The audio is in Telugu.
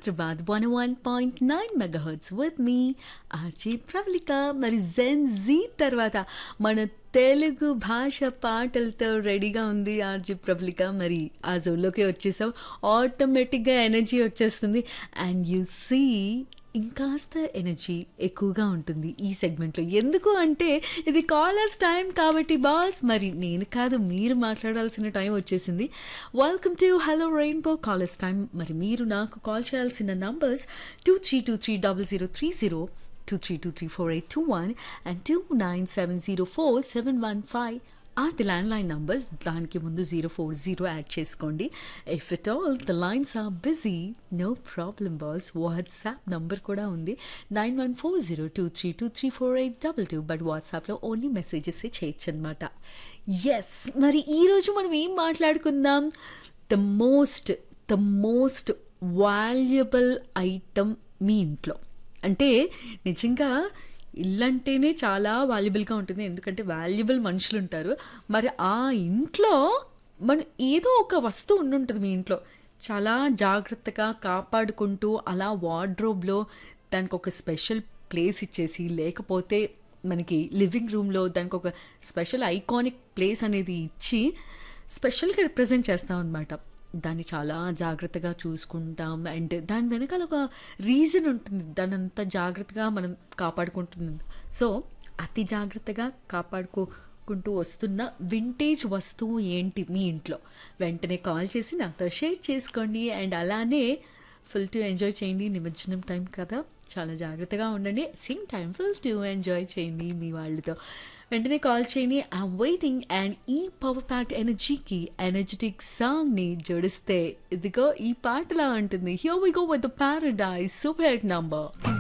Hyderabad 101.9 megahertz with me, RJ Pravalika మరి జెన్ జీ తర్వాత మన తెలుగు భాష పాటలతో రెడీగా ఉంది ఆర్జీ ప్రవళిక మరి ఆ జోన్లోకి వచ్చేసాం ఆటోమేటిక్గా ఎనర్జీ వచ్చేస్తుంది అండ్ యు సీ ఇంకాస్త ఎనర్జీ ఎక్కువగా ఉంటుంది ఈ సెగ్మెంట్లో ఎందుకు అంటే ఇది కాలర్స్ టైం కాబట్టి బాస్ మరి నేను కాదు మీరు మాట్లాడాల్సిన టైం వచ్చేసింది welcome to hello rainbow callers time మరి మీరు నాకు కాల్ చేయాల్సిన numbers two three two three double zero three zero two three two three four eight two one and two nine seven zero four seven one five are the landline numbers దానికి ముందు జీరో ఫోర్ జీరో యాడ్ చేసుకోండి if it all the lines are busy no problem boss WhatsApp number కూడా ఉంది nine one four zero two three two three four eight double two but వాట్సాప్లో ఓన్లీ మెసేజెస్ చేయొచ్చు అనమాట ఎస్ మరి ఈరోజు మనం ఏం మాట్లాడుకుందాం the most the most valuable item మీ ఇంట్లో అంటే నిజంగా ఇల్లంటేనే చాలా వాల్యుబుల్గా ఉంటుంది ఎందుకంటే వాల్యుబుల్ మనుషులు ఉంటారు మరి ఆ ఇంట్లో మనం ఏదో ఒక వస్తువు ఉండుంటుంది మీ ఇంట్లో చాలా జాగ్రత్తగా కాపాడుకుంటూ అలా వార్డ్రోబ్లో దానికి ఒక స్పెషల్ ప్లేస్ ఇచ్చేసి లేకపోతే మనకి లివింగ్ రూమ్లో దానికి ఒక స్పెషల్ ఐకానిక్ ప్లేస్ అనేది ఇచ్చి స్పెషల్గా రిప్రజెంట్ చేస్తాం అనమాట దాన్ని చాలా జాగ్రత్తగా చూసుకుంటాం అండ్ దాని వెనకాల ఒక రీజన్ ఉంటుంది దాని అంత జాగ్రత్తగా మనం కాపాడుకుంటుంది సో అతి జాగ్రత్తగా కాపాడుకోకుంటూ వస్తున్న వింటేజ్ వస్తువు ఏంటి మీ ఇంట్లో వెంటనే కాల్ చేసి నాతో షేర్ చేసుకోండి అండ్ అలానే ఫుల్ టు ఎంజాయ్ చేయండి నిమజ్జనం టైం కదా చాలా జాగ్రత్తగా ఉండండి same time full to enjoy చేయండి మీ వాళ్ళతో వెంటనే కాల్ చేయండి ఐఎమ్ వెయిటింగ్ అండ్ ఈ పవర్ ప్యాక్డ్ ఎనర్జీకి ఎనర్జెటిక్ సాంగ్ని జోడిస్తే ఇదిగో ఈ పాటలా ఉంటుంది here we go with the paradise super number